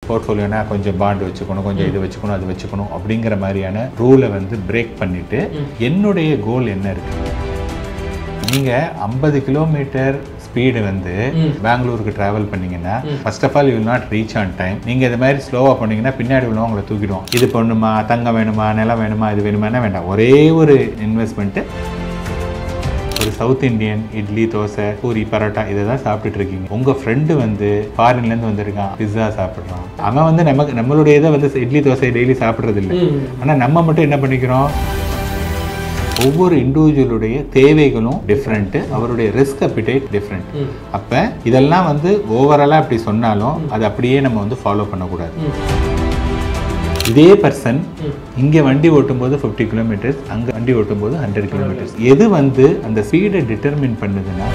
போர்ட்ஃபோலியோனா கொஞ்சம் பாண்ட் வச்சுக்கணும் கொஞ்சம் இது வச்சுக்கணும் அது வச்சுக்கணும் அப்படிங்கிற மாதிரியான ரூலை வந்து பிரேக் பண்ணிட்டு என்னுடைய கோல் என்ன இருக்கு நீங்க ஐம்பது கிலோமீட்டர் ஸ்பீடு வந்து பெங்களூருக்கு டிராவல் பண்ணீங்கன்னா first of all you not reach on time நீங்க இது மாதிரி ஸ்லோவா பண்ணீங்கன்னா பின்னாடி உள்ளவங்க உங்களை தூக்கிடுவோம் இது பண்ணுமா தங்கம் வேணுமா நிலம் வேணுமா இது வேணுமானா வேண்டாம் ஒரே ஒரு இன்வெஸ்ட்மெண்ட்டு ஒரு சவுத் இந்தியன் இட்லி தோசை பூரி பரோட்டா இதை தான் சாப்பிட்டுட்டு இருக்கீங்க உங்க ஃப்ரெண்டு வந்து ஃபாரின்ல இருந்து வந்திருக்கான் பிஸ்ஸா சாப்பிட்றான் அவன் வந்து நமக்கு நம்மளுடைய இதை வந்து இட்லி தோசை டெய்லி சாப்பிட்றது இல்லை ஆனா நம்ம மட்டும் என்ன பண்ணிக்கிறோம் ஒவ்வொரு இண்டிவிஜுவலுடைய தேவைகளும் டிஃப்ரெண்ட்டு அவருடைய ரிஸ்க் அப்பிடைட் டிஃப்ரெண்ட் அப்போ இதெல்லாம் வந்து ஓவராலாக அப்படி சொன்னாலும் அது அப்படியே நம்ம வந்து ஃபாலோ பண்ணக்கூடாது இதே பர்சன் இங்கே வண்டி ஓட்டும்போது ஃபிஃப்டி கிலோமீட்டர்ஸ் அங்கே வண்டி ஓட்டும்போது ஹண்ட்ரட் கிலோமீட்டர்ஸ் எது வந்து அந்த ஸ்பீடை டிட்டர்மின் பண்ணுதுன்னா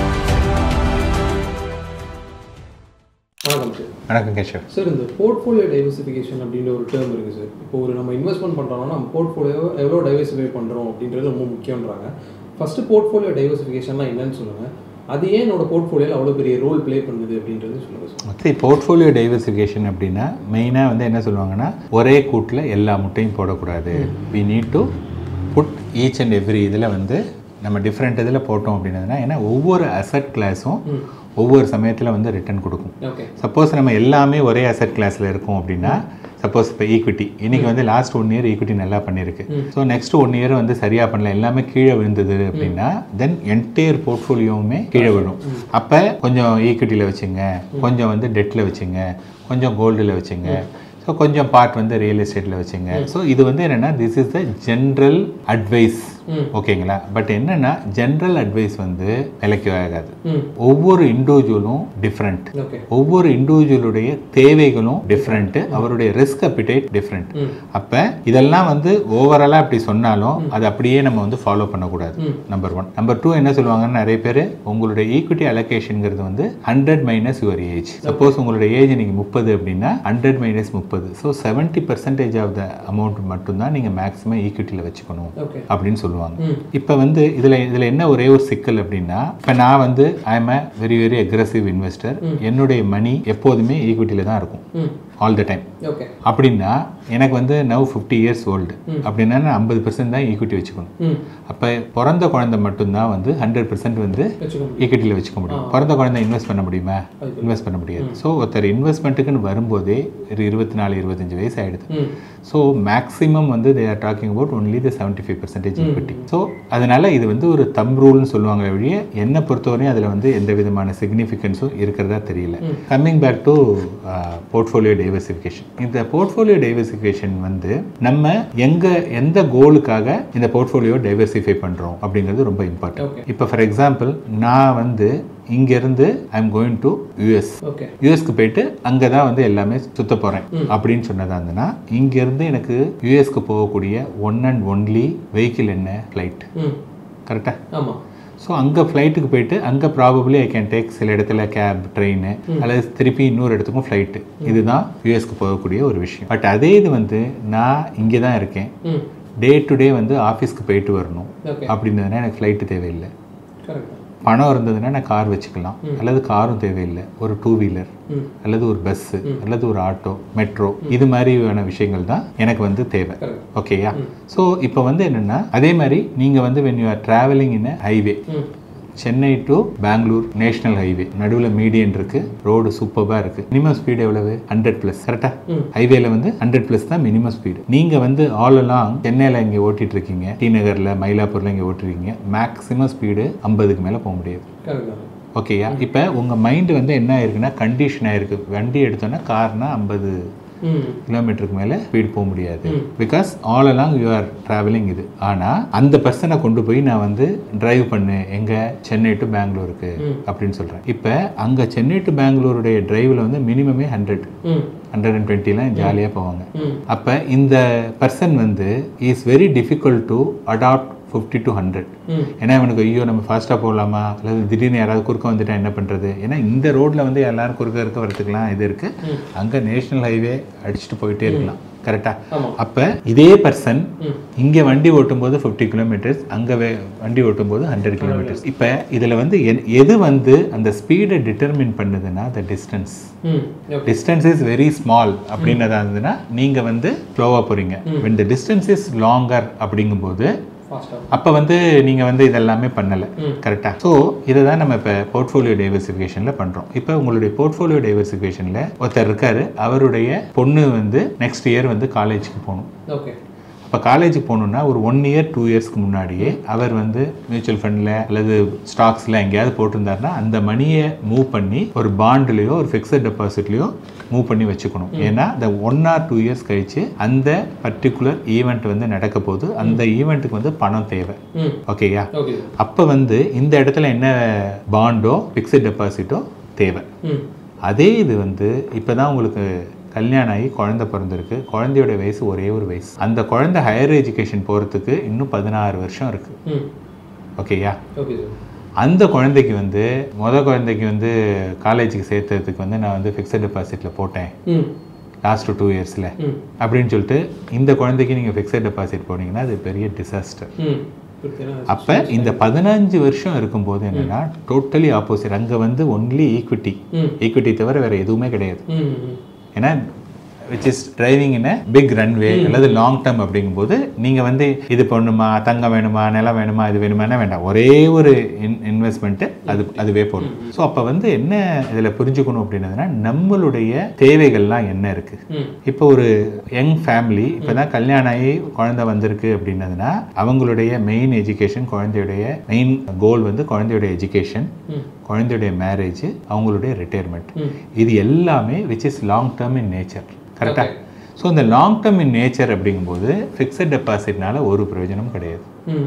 வணக்கம் சார் வணக்கம் கேஷவ் சார் இந்த போர்ட்ஃபோலியோ டைவர்சிஃபிகேஷன் அப்படின்ற ஒரு டேர்ம் இருக்குது சார் இப்போ ஒரு நம்ம இன்வெஸ்ட்மெண்ட் பண்ணுறோம்னா நம்ம போர்ட்ஃபோலியோ எவ்வளோ டைவர்சிஃபை பண்ணுறோம் அப்படின்றது ரொம்ப முக்கியன்றாங்க ஃபஸ்ட்டு போர்ட்ஃபோலியோ டைவர்சிஃபிகேஷன்னா என்னன்னு சொல்லுங்கள் அது ஏன் என்னோட போர்ட்ஃபோலியோவில் அவ்வளோ பெரிய ரோல் ப்ளே பண்ணுது அப்படின்றது சொல்லுங்கள் சார் மற்ற போர்ட்ஃபோலியோ டைவர்சிஃபிகேஷன் அப்படின்னா மெயினாக வந்து என்ன சொல்லுவாங்கன்னா ஒரே கூட்டில் எல்லா முட்டையும் போடக்கூடாது we need to put each and every இதில் வந்து நம்ம டிஃப்ரெண்ட் இதில் போட்டோம் அப்படின்னதுன்னா ஏன்னா ஒவ்வொரு அசட் கிளாஸும் ஒவ்வொரு சமயத்தில் வந்து ரிட்டர்ன் கொடுக்கும் ஓகே சப்போஸ் நம்ம எல்லாமே ஒரே அசட் கிளாஸில் இருக்கோம் அப்படின்னா சப்போஸ் இப்போ ஈக்விட்டி இன்னைக்கு வந்து லாஸ்ட் ஒன் இயர் ஈக்விட்டி நல்லா பண்ணியிருக்கு ஸோ நெக்ஸ்ட் ஒன் இயர் வந்து சரியாக பண்ணல எல்லாமே கீழே விழுந்தது அப்படின்னா தென் என்டையர் போர்ட்ஃபோலியோவுமே கீழே விழும் அப்போ கொஞ்சம் ஈக்விட்டியில் வச்சுங்க கொஞ்சம் வந்து டெட்டில் வச்சுங்க கொஞ்சம் கோல்டில் வச்சுங்க ஸோ கொஞ்சம் பார்ட் வந்து ரியல் எஸ்டேட்டில் வச்சுங்க ஸோ இது வந்து என்னென்னா this is the general advice ஓகேங்களா பட் என்னென்னா ஜென்ரல் அட்வைஸ் வந்து விலைக்கு ஆகாது ம் ஒவ்வொரு இண்டிவிஜுவலும் டிஃப்ரெண்ட் ஓகே ஒவ்வொரு இண்டிவிஜுவலுடைய தேவைகளும் டிஃப்ரெண்ட் அவருடைய ரிஸ்க் அப்பிடைட் டிஃப்ரெண்ட் அப்ப இதெல்லாம் வந்து ஓவராலா அப்படி சொன்னாலும் அது அப்படியே நம்ம வந்து ஃபாலோ பண்ணக்கூடாது நம்பர் ஒன் நம்பர் டூ என்ன சொல்லுவாங்கன்னா நிறைய பேர் உங்களுடைய ஈக்விட்டி அலோகேஷன்ங்கிறது வந்து hundred minus your age suppose உங்களுடைய ஏஜ் நீங்க முப்பது அப்படின்னா ஹண்ட்ரட் மைனஸ் முப்பது so seventy percentage of the amount மட்டும்தான் நீங்க மேக்ஸிமம் ஈக்விட்டியில் வச்சுக்கணும் ஓகே அப்படின்னு சொல்லுவாங்க இப்போ வந்து இதில் இதில் என்ன ஒரே ஒரு சிக்கல் அப்படின்னா இப்போ நான் வந்து I am a very very aggressive investor என்னுடைய மணி எப்போதுமே ஈக்விட்டியில் தான் இருக்கும் ம் ஆல் த டைம் ஓகே அப்படின்னா எனக்கு வந்து நவ் ஃபிஃப்டி இயர்ஸ் ஓல்டு அப்படின்னா நான் ஐம்பது பர்சன்ட் தான் ஈக்விட்டி வச்சுக்கணும் ம் அப்போ பிறந்த குழந்தை மட்டும்தான் வந்து ஹண்ட்ரட் பர்சன்ட் வந்து வச்சுக்கோ ஈக்விட்டியில் வச்சுக்க முடியும் பிறந்த குழந்தை இன்வெஸ்ட் பண்ண முடியுமா இன்வெஸ்ட் பண்ண முடியாது ஸோ ஒருத்தர் இன்வெஸ்ட்மெண்ட்டுக்குன்னு வரும்போதே ஒரு இருபத்தி நாலு இருபத்தஞ்சு வயசு ஆயிடுது ம் ஸோ மேக்ஸிமம் வந்து they are talking about only the seventy five percentage equity so அதனால இது வந்து ஒரு தம் ரூல்னு சொல்லுவாங்க வழிய என்னை பொறுத்தவரையும் அதில் வந்து எந்த விதமான சிக்னிஃபிகன்ஸும் இருக்கிறதா தெரியல coming back to portfolio diversification இந்த போர்ட்ஃபோலியோ டைவர்சிஃபிகேஷன் வந்து நம்ம எங்க எந்த கோலுக்காக இந்த போர்ட்ஃபோலியோ டைவர்சிஃபை பண்றோம் அப்படிங்கிறது ரொம்ப இம்பார்ட்டன்ட் Okay. இப்போ ஃபார் எக்ஸாம்பிள் நான் வந்து இங்கேருந்து I am going to US okay யூஎஸ்க்கு போயிட்டு அங்கே தான் வந்து எல்லாமே சுத்த போகிறேன் அப்படின்னு சொன்னதா இருந்ததுன்னா இங்கேருந்து எனக்கு யூஎஸ்க்கு போகக்கூடிய ஒன் அண்ட் ஒன்லி வெஹிக்கிள் என்ன ஃப்ளைட் ம் கரெக்டாக ஆமாம் ஸோ அங்கே ஃப்ளைட்டுக்கு போயிட்டு அங்கே ப்ராபப்ளி ஐ கேன் டேக் சில இடத்துல கேப் ட்ரெயின் அல்லது திருப்பி இன்னொரு இடத்துக்கும் ஃப்ளைட்டு இதுதான் யூஎஸ்க்கு போகக்கூடிய ஒரு விஷயம் பட் அதே இது வந்து நான் இங்கே தான் இருக்கேன் ம் டே டு டே வந்து ஆஃபீஸ்க்கு போயிட்டு வரணும் ஓகே அப்படின்றதுனா எனக்கு ஃப்ளைட்டு தேவையில்லை கரெக்ட் பணம் இருந்ததுன்னா நான் கார் வச்சுக்கலாம் அல்லது காரும் தேவையில்லை ஒரு டூ வீலர் ம் அல்லது ஒரு பஸ்ஸு அல்லது ஒரு ஆட்டோ மெட்ரோ இது மாதிரியான விஷயங்கள் தான் எனக்கு வந்து தேவை கரெக்ட் ஓகேயா ஸோ இப்போ வந்து என்னென்னா அதே மாதிரி நீங்கள் வந்து when you are travelling in highway ம் Chennai to Bangalore national highway நடுவில் மீடியன் இருக்கு ரோடு சூப்பராக இருக்கு மினிமம் ஸ்பீடு எவ்வளவு ஹண்ட்ரட் ப்ளஸ் கரெக்டா ம். ஹைவேல வந்து ஹண்ட்ரட் ப்ளஸ் தான் மினிமம் ஸ்பீடு நீங்க வந்து ஆல் எல்லாம் சென்னையில் இங்கே ஓட்டிட்டு இருக்கீங்க டி நகர்ல மயிலாப்பூர்ல இங்கே ஓட்டிருக்கீங்க மேக்ஸிமம் ஸ்பீடு ஐம்பதுக்கு மேலே போக முடியாது கரெக்ட் ஓகேயா இப்போ உங்கள் மைண்டு வந்து என்ன ஆயிருக்குன்னா கண்டிஷன் ஆயிருக்கு வண்டி எடுத்தோன்னா கார்னா ஐம்பது ம் கிலோமீட்டருக்கு மேலே ஸ்பீடு போக முடியாது because all along you are travelling இது ஆனால் அந்த பர்சனை கொண்டு போய் நான் வந்து டிரைவ் பண்ணு எங்கே சென்னை டு பெங்களூருக்கு அப்படின்னு சொல்கிறேன் இப்போ அங்கே சென்னை டு பெங்களூருடைய டிரைவில் வந்து மினிமமே ஹண்ட்ரட் ம் ஹண்ட்ரட் அண்ட் டுவெண்ட்டிலாம் ஜாலியாக போவாங்க ம் அப்போ இந்த பர்சன் வந்து is very difficult to adapt fifty to hundred ம் ஏன்னா இவனுக்கு ஐயோ நம்ம ஃபாஸ்ட்டாக போகலாமா அல்லது திடீர்னு யாராவது குறுக்க வந்துட்டா என்ன பண்ணுறது ஏன்னா இந்த ரோட்டில் வந்து எல்லாரும் குறுக்க இருக்க வரத்துக்குலாம் இது இருக்குது அங்கே நேஷனல் ஹைவே அடிச்சுட்டு போயிட்டே இருக்கலாம் கரெக்டா ஆமாம் அப்ப இதே பர்சன் ம் இங்க வண்டி ஓட்டும்போது ஃபிஃப்டி கிலோமீட்டர்ஸ் அங்க வே- வண்டி ஓட்டும்போது ஹண்ட்ரட் கிலோமீட்டர்ஸ் இப்ப இதுல வந்து எ- எது வந்து அந்த ஸ்பீடை டிட்டர்மின் பண்ணுதுன்னா the டிஸ்டன்ஸ் ம் okay distance is very small அப்படின்னதா இருந்ததுன்னா நீங்க வந்து ஸ்லோவாக போறீங்க when the distance is longer அப்படிங்கும்போது ஃபாஸ்ட்டாக அப்போ வந்து நீங்கள் வந்து இதெல்லாமே பண்ணலை ம். கரெக்டாக ஸோ இதை தான் நம்ம இப்போ போர்ட்ஃபோலியோ டைவர்சிஃபிகேஷனில் பண்ணுறோம் இப்போ உங்களுடைய போர்ட்ஃபோலியோ டைவர்சிஃபிகேஷனில் ஒருத்தர் இருக்காரு அவருடைய பொண்ணு வந்து நெக்ஸ்ட் இயர் வந்து காலேஜுக்கு போகணும் ஓகே அப்போ காலேஜுக்கு போகணுன்னா ஒரு ஒன் இயர் டூ இயர்ஸ்க்கு முன்னாடியே அவர் வந்து மியூச்சுவல் ஃபண்டில் அல்லது ஸ்டாக்ஸில் எங்கேயாவது போட்டிருந்தாருன்னா அந்த மணியை மூவ் பண்ணி ஒரு பாண்ட்லேயோ ஒரு ஃபிக்ஸட் டெபாசிட்லேயோ மூவ் பண்ணி வச்சுக்கணும் ஏன்னா இந்த ஒன் ஆர் டூ இயர்ஸ் கழிச்சு அந்த பர்டிகுலர் ஈவெண்ட் வந்து நடக்க போது அந்த ஈவெண்ட்டுக்கு வந்து பணம் தேவை ம் ஓகேயா ஓகே அப்போ வந்து இந்த இடத்துல என்ன பாண்டோ ஃபிக்ஸட் டெபாசிட்டோ தேவை ம் அதே இது வந்து இப்போ தான் உங்களுக்கு கல்யாணம் ஆகி குழந்தை பிறந்திருக்கு குழந்தையோட வயசு ஒரே ஒரு வயசு அந்த குழந்தை ஹையர் எஜுகேஷன் போகிறதுக்கு இன்னும் பதினாறு வருஷம் இருக்குது ம் ஓகேயா ஓகே சார் அந்த குழந்தைக்கு வந்து முத குழந்தைக்கு வந்து காலேஜுக்கு சேர்த்ததுக்கு வந்து நான் வந்து ஃபிக்ஸட் டெபாசிட்டில் போட்டேன் ம் லாஸ்ட் டூ இயர்ஸில் ம் அப்படின்னு சொல்லிட்டு இந்த குழந்தைக்கு நீங்கள் ஃபிக்ஸட் டெபாசிட் போனீங்கன்னா அது பெரிய டிசாஸ்டர் ம் புரியுதுங்களா? அப்போ இந்த பதினஞ்சு வருஷம் இருக்கும்போது என்னன்னா டோட்டலி ஆப்போசிட் அங்கே வந்து ஒன்லி ஈக்விட்டி ம் ஈக்விட்டி தவிர வேற எதுவுமே கிடையாது ம் ம் ஏன்னா which is driving in big runway அல்லது லாங் டேர்ம் அப்படிங்கும்போது நீங்கள் வந்து இது பண்ணுமா தங்கம் வேணுமா நிலம் வேணுமா இது வேணுமானா வேண்டாம் ஒரே ஒரு இன் இன்வெஸ்ட்மெண்ட்டு அது அதுவே போதும் ஸோ அப்போ வந்து என்ன இதில் புரிஞ்சுக்கணும் அப்படின்னதுன்னா நம்மளுடைய தேவைகள்லாம் என்ன இருக்குது ம் இப்போ ஒரு யங் ஃபேமிலி இப்போ தான் கல்யாணம் ஆகி குழந்தை வந்திருக்கு அப்படின்னதுன்னா அவங்களுடைய மெயின் எஜுகேஷன் குழந்தையுடைய மெயின் கோல் வந்து குழந்தையுடைய எஜுகேஷன் ம் குழந்தையுடைய மேரேஜ் அவங்களுடைய ரிட்டையர்மெண்ட் ம் இது எல்லாமே which is long term in nature கரெக்டாக Okay. ஸோ இந்த லாங் டேர்ம் இன் நேச்சர் அப்படிங்கும்போது ஃபிக்ஸட் டெபாசிட்னால ஒரு பிரயோஜனம் கிடையாது ம்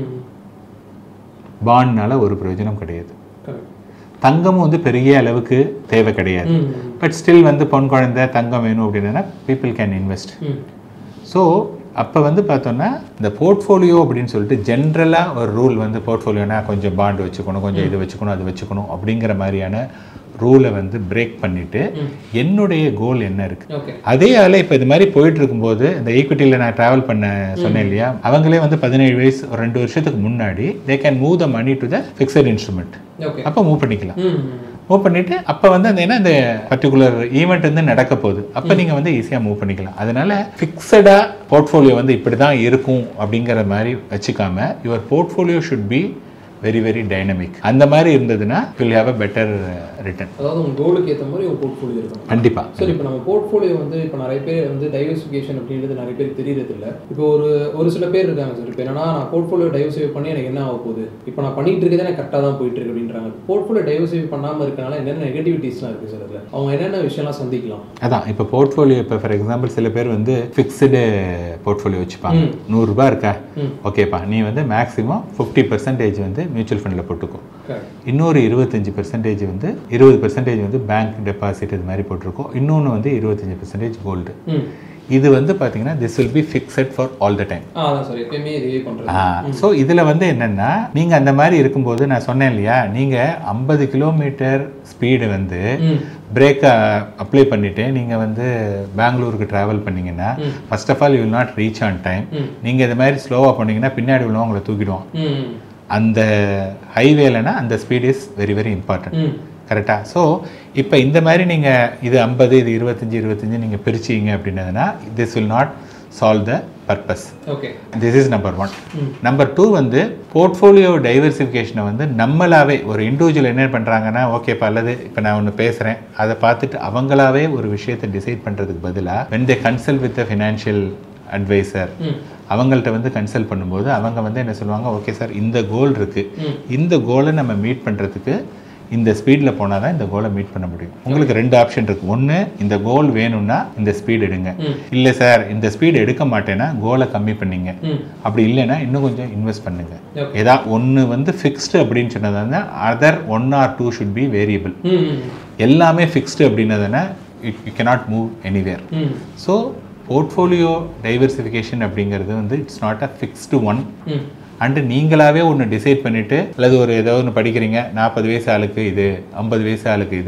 பாண்ட்னால ஒரு பிரயோஜனம் கிடையாது கரெக்ட் தங்கமும் வந்து பெரிய அளவுக்கு தேவை கிடையாது ம் பட் ஸ்டில் வந்து பொன் குழந்தை தங்கம் வேணும் அப்படின்னா பீப்புள் கேன் இன்வெஸ்ட் ம் ஸோ அப்போ வந்து பார்த்தோன்னா இந்த போர்ட்ஃபோலியோ அப்படின்னு சொல்லிட்டு ஜென்ரலாக ஒரு ரூல் வந்து போர்ட்ஃபோலியோனா கொஞ்சம் பாண்ட் வச்சுக்கணும் கொஞ்சம் இது வச்சுக்கணும் அது வச்சுக்கணும் அப்படிங்கிற மாதிரியான ரூலை வந்து பிரேக் பண்ணிட்டு என்னுடைய கோல் என்ன இருக்கு ஓகே அதே ஆள இப்போ இது மாதிரி போயிட்டு இருக்கும்போது இந்த ஈக்விட்டியில் நான் ட்ராவல் பண்ண சொன்னேன் இல்லையா அவங்களே வந்து பதினேழு வயசு ஒரு ரெண்டு வருஷத்துக்கு முன்னாடி they can move the money to the fixed instrument okay அப்போ மூவ் பண்ணிக்கலாம் ம் மூவ் பண்ணிட்டு அப்போ வந்து அந்த என்ன இந்த பர்டிகுலர் ஈவெண்ட் வந்து நடக்க போகுது அப்போ நீங்கள் வந்து ஈஸியாக மூவ் பண்ணிக்கலாம் அதனால ஃபிக்ஸடாக போர்ட்ஃபோலியோ வந்து இப்படி தான் இருக்கும் அப்படிங்கிற மாதிரி வச்சுக்காம your portfolio should be very very dynamic அந்த மாதிரி இருந்ததுன்னா will have a better return அதாவது உங்க கோலுக்கு ஏற்ற மாதிரி ஒரு போர்ட்ஃபோலியோ இருக்கணும் கண்டிப்பாக சரி இப்போ நம்ம போர்ட்ஃபோலியோ வந்து இப்போ நிறைய பேர் வந்து டைவர்சிஃபிகேஷன் அப்படின்றது நிறைய பேர் தெரியறது இல்ல இப்போ ஒரு ஒரு சில பேர் இருக்காங்க சார் இப்போ என்னன்னா நான் போர்ட்ஃபோலியோ டைவர்சிஃபை பண்ணி எனக்கு என்ன ஆக போகுது இப்போ நான் பண்ணிட்டு இருக்கதே எனக்கு கரெக்டாக தான் போயிட்டு இருக்கு அப்படின்றாங்க போர்ட்ஃபோலியோ டைவர்சிஃபை பண்ணாமல் இருக்கனால என்னென்ன நெகட்டிவிட்டிஸ்லாம் இருக்குது சார் அதில் அவங்க என்னென்ன விஷயம்லாம் சந்திக்கலாம் அதான் இப்போ போர்ட்ஃபோலியோ இப்போ ஃபார் எக்ஸாம்பிள் சில பேர் வந்து ஃபிக்ஸ்டு போர்ட்ஃபோலியோ வச்சுப்பாங்க நூறுரூபா இருக்கா ம். ஓகேப்பா நீ வந்து மேக்ஸிமம் ஃபிஃப்டி பர்சன்டேஜ் வந்து மியூச்சுவல் ஃபண்டில் போட்டுக்கோ கரெக்ட் இன்னொரு இருபத்தஞ்சி பெர்சன்டேஜ் வந்து இருபது பெர்சன்டேஜ் வந்து பேங்க் டெபாசிட் இது மாதிரி போட்டிருக்கோம் இன்னொன்று வந்து இருபத்தஞ்சி பெர்சன்டேஜ் கோல்டு ம் இது வந்து பார்த்தீங்கன்னா this will be fixed for all the time ஆ அதான் சார் எப்பயுமே இதுவே பண்ணுறது ஸோ இதில் வந்து என்னென்னா நீங்கள் அந்த மாதிரி இருக்கும்போது நான் சொன்னேன் இல்லையா நீங்கள் ஐம்பது கிலோமீட்டர் ஸ்பீடு வந்து ம் பிரேக்கை அப்ளை பண்ணிவிட்டு நீங்கள் வந்து பெங்களூருக்கு ட்ராவல் பண்ணீங்கன்னா first of all you will not reach on time ம். நீங்கள் இது மாதிரி ஸ்லோவாக பண்ணீங்கன்னா பின்னாடி உள்ளவங்க உங்களை தூக்கிடுவான் ம் அந்த ஹைவேலனா அந்த speed is very very important ம் கரெக்டாக ஸோ இப்போ இந்த மாதிரி நீங்கள் இது ஐம்பது இது இருபத்தஞ்சி இருபத்தஞ்சி நீங்கள் பிரிச்சிங்க அப்படின்னதுன்னா this will not solve the purpose okay this is number one ம். நம்பர் டூ வந்து போர்ட்ஃபோலியோ டைவர்சிஃபிகேஷனை வந்து நம்மளாவே ஒரு இண்டிவிஜுவல் என்ன பண்ணுறாங்கன்னா ஓகேப்பா அல்லது இப்போ நான் ஒன்று பேசுகிறேன் அதை பார்த்துட்டு அவங்களாவே ஒரு விஷயத்தை டிசைட் பண்ணுறதுக்கு பதிலாக when they consult with the financial advisor ம் அவங்கள்ட்ட வந்து கன்சல்ட் பண்ணும்போது அவங்க வந்து என்ன சொல்லுவாங்க ஓகே சார் இந்த கோல் இருக்குது ம். இந்த கோலை நம்ம மீட் பண்ணுறதுக்கு இந்த ஸ்பீடில் போனால் தான் இந்த கோலை மீட் பண்ண முடியும் உங்களுக்கு ரெண்டு ஆப்ஷன் இருக்குது ஒன்று இந்த கோல் வேணும்னா இந்த ஸ்பீட் எடுங்க ம். இல்லை சார் இந்த ஸ்பீடு எடுக்க மாட்டேன்னா கோலை கம்மி பண்ணீங்க ம் அப்படி இல்லைன்னா இன்னும் கொஞ்சம் இன்வெஸ்ட் பண்ணுங்க Okay. ஏதா ஒன்று வந்து ஃபிக்ஸ்டு அப்படின்னு சொன்னதுனா other one or two should be variable ம் ம் எல்லாமே ஃபிக்ஸ்டு அப்படின்னதுன்னா it you cannot move anywhere ம் ஸோ போர்ட்ஃபோலியோ டைவர்சிஃபிகேஷன் அப்படிங்கிறது வந்து it's not a fixed one ம் அண்டு நீங்களாவே ஒன்று டிசைட் பண்ணிவிட்டு அல்லது ஒரு ஏதோ ஒன்று படிக்கிறீங்க நாற்பது வயசு ஆளுக்கு இது ஐம்பது வயசு ஆளுக்கு இது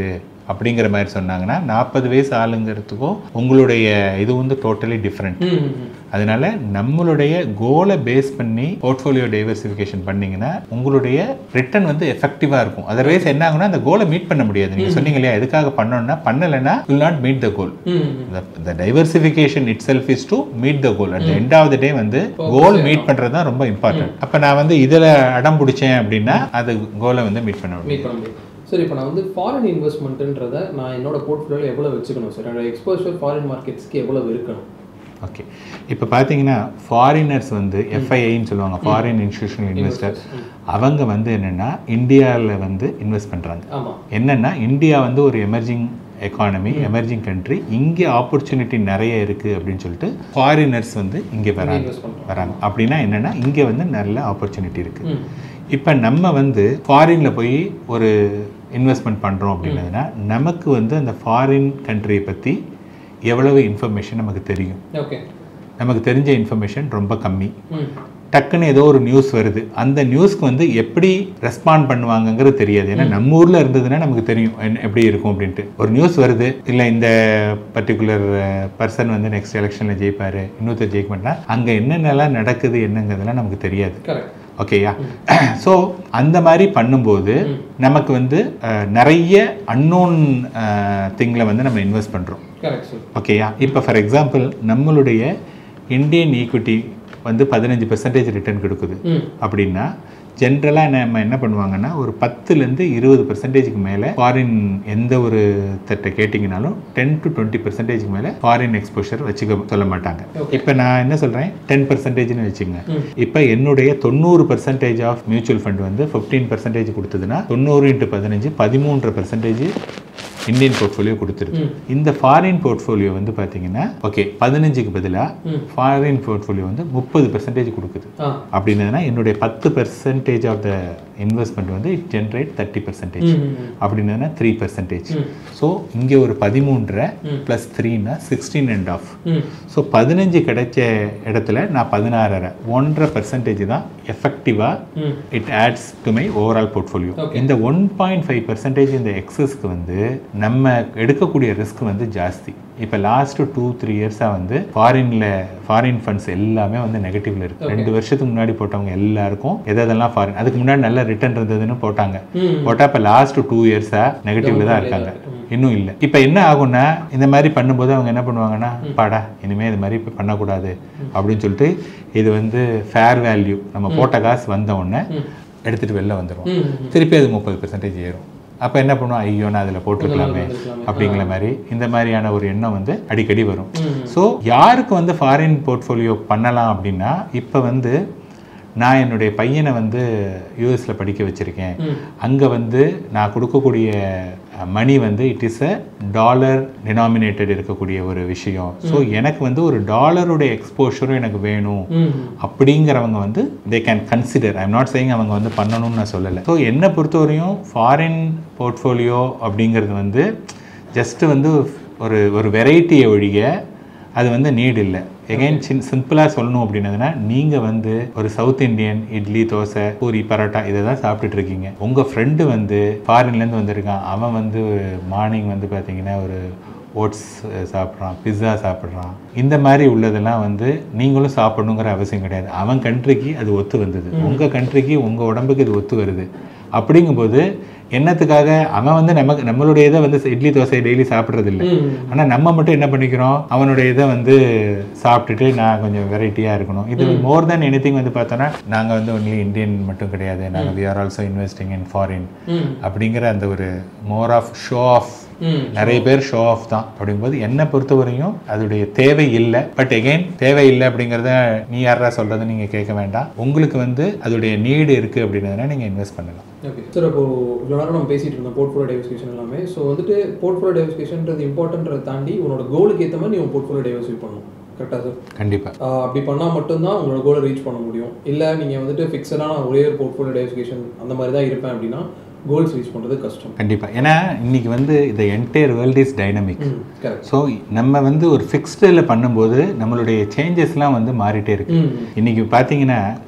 அப்படிங்கிற மாதிரி சொன்னாங்கன்னா நாற்பது வயசு ஆளுங்கிறதுக்கும் உங்களுடைய இது வந்து டோட்டலி டிஃப்ரெண்ட் ம், ம், ம். அதனால நம்மளுடைய கோலை பேஸ் பண்ணி போர்ட்ஃபோலியோ டைவர்சிஃபிகேஷன் பண்ணீங்கன்னா உங்களுடைய ரிட்டர்ன் வந்து எஃபெக்டிவாக இருக்கும் அதர்வைஸ் என்ன ஆகும்னா அந்த கோலை மீட் பண்ண முடியாது நீங்கள் சொன்னீங்க இல்லையா எதுக்காக பண்ணணும்னா பண்ணலைன்னா will not meet the goal ம், ம். the diversification itself is to meet the goal at the end of the day வந்து கோல் மீட் பண்றது தான் ரொம்ப இம்பார்ட்டன்ட் அப்ப நான் வந்து இதுல அடம் பிடிச்சேன் அப்படின்னா அது கோலை வந்து மீட் பண்ண முடியும் மீட் பண்ண முடியும் சார் இப்போ நான் வந்து ஃபாரின் இன்வெஸ்ட்மெண்ட்டுன்றதை நான் என்னோட போர்ட்ஃபோலியோவில் எவ்வளோ வச்சுக்கணும் சார் என்னோட எக்ஸ்போஷர் ஃபாரின் மார்க்கெட்ஸ்க்கு எவ்வளோ இருக்கணும் ஓகே இப்போ பார்த்தீங்கன்னா ஃபாரினர்ஸ் வந்து எஃப்ஐஐன்னு சொல்லுவாங்க ஃபாரின் இன்ஸ்டியூஷனல் இன்வெஸ்டர் அவங்க வந்து என்னென்னா இந்தியாவில் வந்து இன்வெஸ்ட் பண்ணுறாங்க ஆமாம் என்னென்னா இந்தியா வந்து ஒரு எமர்ஜிங் எக்கானமி எமர்ஜிங் கண்ட்ரி இங்கே ஆப்பர்ச்சுனிட்டி நிறைய இருக்குது அப்படின்னு சொல்லிட்டு ஃபாரினர்ஸ் வந்து இங்கே வராங்க இன்வெஸ்ட் பண்ணுறோம் வராங்க அப்படின்னா என்னென்னா இங்கே வந்து நல்ல ஆப்பர்ச்சுனிட்டி இருக்குது ம் இப்போ நம்ம வந்து ஃபாரினில் போய் ஒரு இன்வெஸ்ட்மெண்ட் பண்ணுறோம் அப்படின்னதுன்னா நமக்கு வந்து அந்த ஃபாரின் கண்ட்ரியை பற்றி எவ்வளவு இன்ஃபர்மேஷன் நமக்கு தெரியும் ஓகே நமக்கு தெரிஞ்ச இன்ஃபர்மேஷன் ரொம்ப கம்மி ம் டக்குன்னு ஏதோ ஒரு நியூஸ் வருது அந்த நியூஸ்க்கு வந்து எப்படி ரெஸ்பாண்ட் பண்ணுவாங்கங்கிறது தெரியாது ஏன்னா நம்ம ஊரில் இருந்ததுன்னா நமக்கு தெரியும் என்ன- எப்படி இருக்கும் அப்படின்ட்டு ஒரு நியூஸ் வருது இல்லை இந்த பர்டிகுலர் பர்சன் வந்து நெக்ஸ்ட் எலெக்ஷனில் ஜெயிப்பார் இன்னொருத்தர் ஜெயிக்க மாட்டா அங்கே என்னென்னலாம் நடக்குது என்னங்கிறதெல்லாம் நமக்கு தெரியாது கரெக்ட் ஓகேயா ஸோ அந்த மாதிரி பண்ணும்போது நமக்கு வந்து அஹ், நிறைய அன்னோன் திங்கில் வந்து நம்ம இன்வெஸ்ட் பண்ணுறோம் கரெக்ட் சார் ஓகேயா இப்போ ஃபார் எக்ஸாம்பிள் நம்மளுடைய இந்தியன் ஈக்விட்டி வந்து பதினஞ்சு பெர்சன்டேஜ் ரிட்டர்ன் கொடுக்குது ம் அப்படின்னா ஜென்ரலாக நம்ம என்ன பண்ணுவாங்கன்னா ஒரு பத்துலேருந்து இருபது பெர்சன்டேஜ்க்கு மேலே ஃபாரின் எந்த ஒரு தட்டை கேட்டிங்கனாலும் டென் டு டுவெண்ட்டி பெர்சன்டேஜ்க்கு மேலே ஃபாரின் எக்ஸ்போஷர் வச்சுக்க சொல்ல மாட்டாங்க இப்போ நான் என்ன சொல்கிறேன் டென் பெர்சன்டேஜ்னு வச்சுங்க இப்போ என்னுடைய தொண்ணூறு பெர்சன்டேஜ் ஆஃப் மியூச்சுவல் ஃபண்ட் வந்து ஃபிஃப்டீன் பெர்சன்டேஜ் கொடுத்ததுன்னா தொண்ணூறு இன்ட்டு பதினஞ்சு பதிமூன்று பெர்சன்டேஜ் இந்தியன் போர்ட்ஃபோலியோ கொடுத்துருக்கு இந்த ஃபாரின் போர்ட்ஃபோலியோ வந்து பார்த்தீங்கன்னா ஓகே பதினஞ்சுக்கு பதிலாக ஃபாரின் போர்ட்ஃபோலியோ வந்து முப்பது பெர்சன்டேஜ் கொடுக்குது ஆ அப்படின்னதுன்னா என்னுடைய பத்து பெர்சன்டேஜ் ஆஃப் த இன்வெஸ்ட்மெண்ட் வந்து இட் ஜென்ரேட் தேர்ட்டி பெர்சன்டேஜ் ம், ம், அப்படின்னா த்ரீ பெர்சன்டேஜ் ஸோ இங்கே ஒரு பதிமூன்றரை ப்ளஸ் த்ரீனா சிக்ஸ்டீன் அண்ட் ஆஃப் ம் ஸோ பதினஞ்சு கிடைச்ச இடத்துல நான் பதினாறரை ஒன்றரை பெர்சன்டேஜ் தான் எஃபெக்டிவாக ம் it adds to my overall portfolio Okay. இந்த ஒன் பாயிண்ட் ஃபைவ் பர்சன்டேஜ் இந்த எக்ஸஸ்க்கு வந்து நம்ம எடுக்கக்கூடிய ரிஸ்க் வந்து ஜாஸ்தி இப்போ லாஸ்ட் டூ த்ரீ இயர்ஸாக வந்து ஃபாரின்ல ஃபாரின் ஃபண்ட்ஸ் எல்லாமே வந்து நெகட்டிவ்ல இருக்கு ரெண்டு வருஷத்துக்கு முன்னாடி போட்டவங்க எல்லாருக்கும் எது எதெல்லாம் ஃபாரின் அதுக்கு முன்னாடி நல்ல ரிட்டர்ன் இருந்ததுன்னு போட்டாங்க ம் போட்டா இப்போ லாஸ்ட் டூ இயர்ஸாக நெகட்டிவ்ல தான் இருக்காங்க இன்னும் இல்லை இப்போ என்ன ஆகும்னா இந்த மாதிரி பண்ணும்போது அவங்க என்ன பண்ணுவாங்கன்னா பாடா இனிமேல் இது மாதிரி இப்போ பண்ணக்கூடாது அப்படின்னு சொல்லிட்டு இது வந்து ஃபேர் வேல்யூ நம்ம போட்ட காசு வந்த உடனே எடுத்துட்டு வெளில வந்துடும் ம் திருப்பி அது முப்பது பெர்சன்டேஜ் ஏறும் அப்போ என்ன பண்ணுவோம் ஐயோ நான் அதில் போட்டிருக்கலாமே வந்திருக்கலாமே. அப்படிங்கிற மாதிரி இந்த மாதிரியான ஒரு எண்ணம் வந்து அடிக்கடி வரும் ம் ஸோ யாருக்கு வந்து ஃபாரின் போர்ட்ஃபோலியோ பண்ணலாம் அப்படின்னா இப்போ வந்து நான் என்னுடைய பையனை வந்து யூஎஸ்ல படிக்க வச்சுருக்கேன் ம் அங்கே வந்து நான் கொடுக்கக்கூடிய மணி வந்து it is a dollar denominated இருக்கக்கூடிய ஒரு விஷயம் ஸோ எனக்கு வந்து ஒரு டாலருடைய எக்ஸ்போஷரும் எனக்கு வேணும் ம் அப்படிங்கிறவங்க வந்து they can consider I'm not saying அவங்க வந்து பண்ணணும்னு நான் சொல்லலை ஸோ என்னை பொறுத்தவரையும் ஃபாரின் போர்ட்ஃபோலியோ அப்படிங்கிறது வந்து ஜஸ்ட்டு வந்து ஒரு ஒரு வெரைட்டியை ஒழிய அது வந்து நீட் இல்லை எகைன் சின் சிம்பிளாக சொல்லணும் அப்படின்னதுன்னா நீங்கள் வந்து ஒரு சவுத் இந்தியன் இட்லி தோசை பூரி பரோட்டா இதை தான் சாப்பிட்டுட்டு இருக்கீங்க உங்கள் ஃப்ரெண்டு வந்து ஃபாரின்லேருந்து வந்திருக்கான் அவன் வந்து மார்னிங் வந்து பார்த்தீங்கன்னா ஒரு ஓட்ஸ் சாப்பிட்றான் பிஸ்ஸா சாப்பிட்றான் இந்த மாதிரி உள்ளதெல்லாம் வந்து நீங்களும் சாப்பிடணுங்கிற அவசியம் கிடையாது அவன் கண்ட்ரிக்கு அது ஒத்து வந்தது உங்கள் கண்ட்ரிக்கு உங்கள் உடம்புக்கு இது ஒத்து வருது அப்படிங்கும்போது என்னத்துக்காக அவன் வந்து நமக்கு நம்மளுடைய இதை வந்து இட்லி தோசை டெய்லி சாப்பிட்றது இல்லை ம் ஆனால் நம்ம மட்டும் என்ன பண்ணிக்கிறோம் அவனுடைய இதை வந்து சாப்பிட்டுட்டு நான் கொஞ்சம் வெரைட்டியாக இருக்கணும் இது மோர் தென் எனி வந்து பார்த்தோன்னா நாங்கள் வந்து ஒன்லி இந்தியன் மட்டும் கிடையாது நாங்கள் we are also investing in foreign ம் அப்படிங்கிற அந்த ஒரு மோர் ஆஃப் ஷோ ஆஃப் ம் நிறைய பேர் ஷோ ஆஃப் தான் அப்படிங்கும்போது என்னை பொறுத்தவரையும் அதோடைய தேவை இல்லை பட் எகைன் தேவை இல்லை அப்படிங்கிறத நீ யாரா சொல்றது நீங்கள் கேட்க வேண்டாம் உங்களுக்கு வந்து அதோடைய நீடு இருக்குது அப்படின்றதுனா நீங்கள் இன்வெஸ்ட் பண்ணலாம் ஓகே சார் இப்போ இவ்வளோ நேரம் நம்ம பேசிட்டு இருந்தோம் போர்ட்ஃபோலியோ டைவர்சிஃபிகேஷன் எல்லாமே ஸோ வந்துட்டு போர்ட்ஃபோலியோ டைவர்சிஃபிகேஷன்றது இம்பார்ட்டன்றதை தாண்டி உன்னோட கோலுக்கு ஏற்ற மாதிரி நீ உன் போர்ட்ஃபோலியோ டைவர்சிஃபை பண்ணணும் கரெக்டாக சார் கண்டிப்பாக ஆஹ் அப்படி பண்ணால் மட்டும்தான் உங்களோட கோலை ரீச் பண்ண முடியும் இல்லை நீங்கள் வந்துட்டு ஃபிக்ஸடாக நான் ஒரே ஒரு போர்ட்ஃபோலியோ டைவர்சிஃபிகேஷன் அந்த மாதிரி தான் இருப்பேன் அப்படின்னா கோல்ஸ் ரீச் பண்ணுறது கஷ்டம் கண்டிப்பாக ஏன்னா இன்னைக்கு வந்து இந்த என்டையர் வேர்ல்ட் இஸ் டைனமிக் ம் கரெக்ட் ஸோ நம்ம வந்து ஒரு ஃபிக்ஸ்டில் பண்ணும்போது நம்மளுடைய சேஞ்சஸ்லாம் வந்து மாறிட்டே இருக்கு ம் இன்னைக்கு பார்த்தீங்கன்னா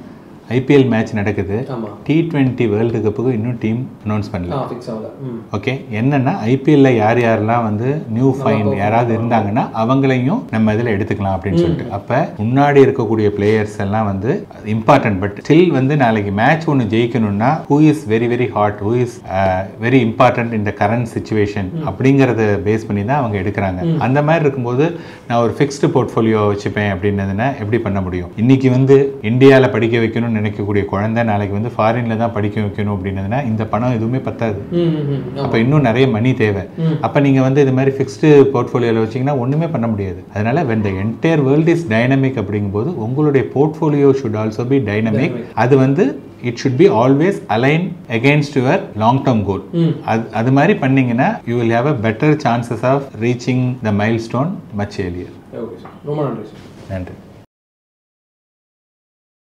ஐபிஎல் மேட்ச் நடக்குது ஆமாம் டி டுவெண்ட்டி வேர்ல்டு கப்புக்கு இன்னும் டீம் அனௌன்ஸ் பண்ணல ஆ ஃபிக்ஸ் ஆகல ம் ஓகே என்னன்னா ஐபிஎல்ல யார் யாரெல்லாம் வந்து நியூ ஃபைன் யாராவது இருந்தாங்கன்னா அவங்களையும் நம்ம இதில் எடுத்துக்கலாம் அப்படின்னு சொல்லிட்டு அப்போ முன்னாடி இருக்கக்கூடிய பிளேயர்ஸ் எல்லாம் வந்து இம்பார்ட்டன்ட் பட் ஸ்டில் வந்து நாளைக்கு மேட்ச் ஒன்று ஜெயிக்கணும்னா who is very very hot who is very important இந்த கரண்ட் சுச்சுவேஷன் அப்படிங்கிறத பேஸ் பண்ணி தான் அவங்க எடுக்கிறாங்க அந்த மாதிரி இருக்கும்போது நான் ஒரு ஃபிக்ஸ்டு போர்ட்ஃபோலியோ வச்சுப்பேன் அப்படின்னதுன்னா எப்படி பண்ண முடியும் இன்னைக்கு வந்து இந்தியாவில் படிக்க வைக்கணும்னு நினைக்கக்கூடிய குழந்தை நாளைக்கு வந்து ஃபாரின்ல தான் படிக்க வைக்கணும் அப்படின்னதுன்னா இந்த பணம் எதுவுமே பத்தாது ம் ம் ம் அப்போ இன்னும் நிறைய மணி தேவை ம். அப்போ நீங்கள் வந்து இது மாதிரி ஃபிக்ஸ்டு போர்ட்ஃபோலியோவில் வச்சீங்கன்னா ஒன்றுமே பண்ண முடியாது அதனால when the entire world is dynamic அப்படிங்கும்போது உங்களுடைய portfolio should also be dynamic அது வந்து it should be always align against your long term goal ம் அது அது மாதிரி பண்ணீங்கன்னா you will have a better chances of reaching the milestone much earlier okay sir ரொம்ப நன்றி சார் நன்றி